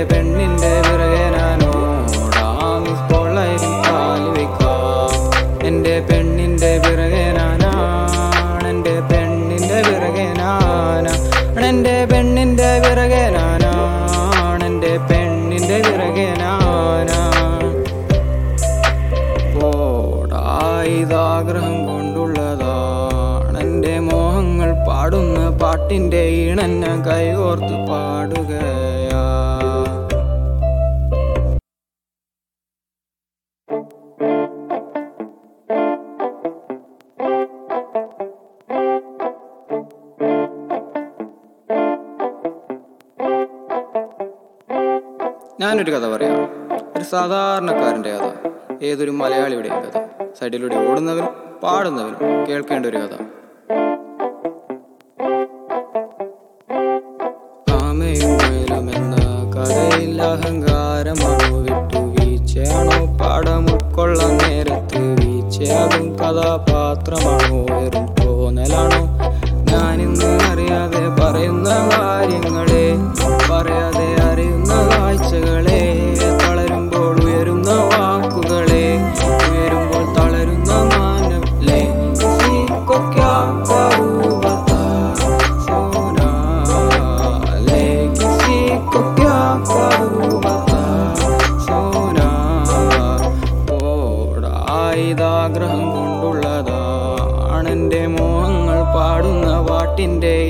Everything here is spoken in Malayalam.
പെണ്ണിന്റെ പിറകെ ഞാനോടാം കൊള്ളയിൽ കാല് വെക്കാം എന്റെ പെണ്ണിന്റെ പിറകെ ഞാനാണ് എന്റെ പെണ്ണിന്റെ പിറകെ ഞാനാണ് എന്റെ പെണ്ണിന്റെ പിറകെ ഞാനാണ് എന്റെ പെണ്ണിന്റെ പിറകെ ഞാനാണ് ഓടായിതാഗ്രഹം കൊണ്ടുള്ളതാണ് എൻ്റെ മോഹങ്ങൾ പാടുന്ന പാട്ടിൻ്റെ ഈണന്ന കൈകോർത്ത് പാടുകയാ ഞാനൊരു കഥ പറയാം ഒരു സാധാരണക്കാരൻ്റെ കഥ ഏതൊരു മലയാളിയുടെയും കഥ സൈഡിലൂടെ ഓടുന്നവനും പാടുന്നവനും കേൾക്കേണ്ട ഒരു കഥ ആമയും മുയലും എന്ന കഥയിൽ അഹങ്കാരമാണോ വിട്ടു വീഴ്ചയാണോ പാഠം ഉൾക്കൊള്ളാൻ നേരത്ത് വീഴ്ചയാകും കഥാപാത്രമാണോ വെറും തോന്നലാണോ ഞാനിന്ന് അറിയാതെ പറയുന്ന കാര്യങ്ങളെ പറയാതെ അറിയുന്ന കാഴ്ചകളെ തളരുമ്പോൾ ഉയരുന്ന വാക്കുകളെ ഉയരുമ്പോൾ തളരുന്ന മാനവിലെ सीखो क्या करूँ बता सोना ले किसी को क्या करूँ बता सोना ഓടായിതാഗ്രഹം കൊണ്ടുള്ളതാണെൻ്റെ മോഹങ്ങൾ പാടുന്ന പാട്ടിൻ്റെ